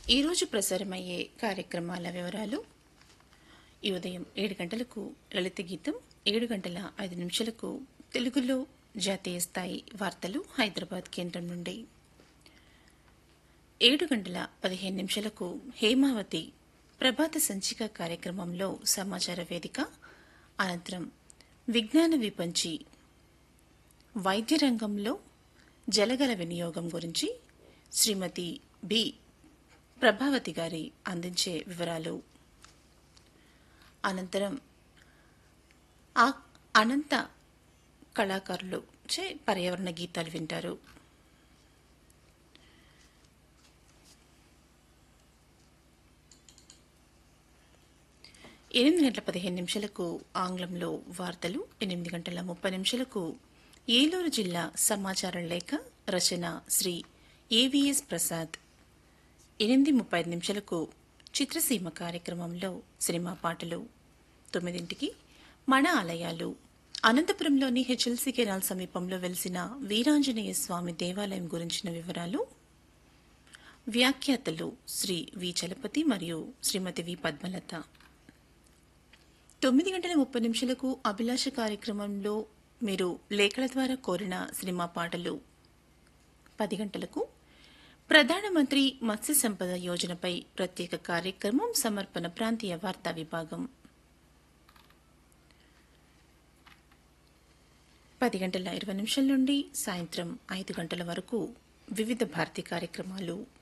ఈరోజు ప్రసారమయ్యే కార్యక్రమాల వివరాలు ఈ ఉదయం ఏడు గంటలకు లలిత గీతం ఏడు గంటల ఐదు నిమిషాలకు తెలుగులో జాతీయ స్థాయి వార్తలు హైదరాబాద్ కేంద్రం నుండి ఏడు గంటల పదిహేను నిమిషాలకు హేమావతి ప్రభాత సంచిక కార్యక్రమంలో సమాచార వేదిక అనంతరం విజ్ఞాన విపంచి వైద్య రంగంలో జలగల వినియోగం గురించి శ్రీమతి బి ప్రభావతి గారి అందించే వివరాలు అనంతరం ఆ అనంత కళాకారులు చే పర్యావరణ గీతాలు వింటారు ఎనిమిది గంటల పదిహేను నిమిషాలకు ఆంగ్లంలో వార్తలు ఎనిమిది గంటల ముప్పై నిమిషాలకు ఏలూరు జిల్లా సమాచార లేఖ రచన శ్రీ ఏవిఎస్ ప్రసాద్ ఎనిమిది ముప్పై ఐదు నిమిషాలకు చిత్రసీమ కార్యక్రమంలో సినిమా పాటలు తొమ్మిదింటికి మన ఆలయాలు అనంతపురంలోని హెచ్ఎల్సీ కెనాల్ సమీపంలో వెలిసిన వీరాంజనేయ స్వామి దేవాలయం గురించిన వివరాలు వ్యాఖ్యాతలు శ్రీ వి చలపతి మరియు శ్రీమతి వి పద్మలత తొమ్మిది గంటల ముప్పై నిమిషాలకు అభిలాష కార్యక్రమంలో మీరు లేఖల ద్వారా కోరిన సినిమా పాటలు పది గంటలకు ప్రధానమంత్రి మత్స్య సంపద యోజనపై ప్రత్యేక కార్యక్రమం సమర్పణ ప్రాంతీయ వార్తా విభాగం పది గంటల ఇరవై నిమిషాల నుండి సాయంత్రం ఐదు గంటల వరకు వివిధ భారతి కార్యక్రమాలు